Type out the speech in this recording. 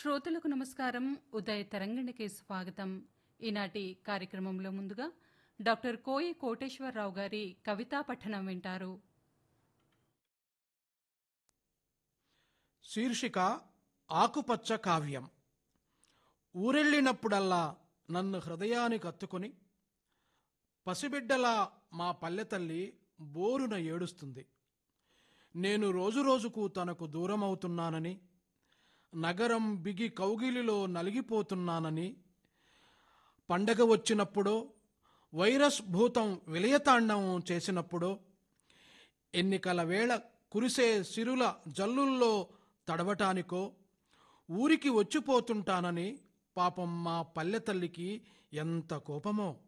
శ్రోతలకు నమస్కారం ఉదయ తరంగిణికి స్వాగతం ఈనాటి కార్యక్రమంలో ముందుగా డాక్టర్ కోయి కోటేశ్వరరావు గారి కవితా పఠనం వింటారు శీర్షిక ఆకుపచ్చ కావ్యం ఊరెళ్ళినప్పుడల్లా నన్ను హృదయానికి అత్తుకొని పసిబిడ్డలా మా పల్లె తల్లి బోరున ఏడుస్తుంది నేను రోజురోజుకు తనకు దూరమవుతున్నానని నగరం బిగి కౌగిలిలో నలిగిపోతున్నానని పండగ వచ్చినప్పుడో వైరస్ భూతం విలయతాండవం చేసినప్పుడో ఎన్నికల వేళ కురిసే సిరుల జల్లుల్లో తడవటానికో ఊరికి వచ్చిపోతుంటానని పాపం మా పల్లె తల్లికి ఎంత కోపమో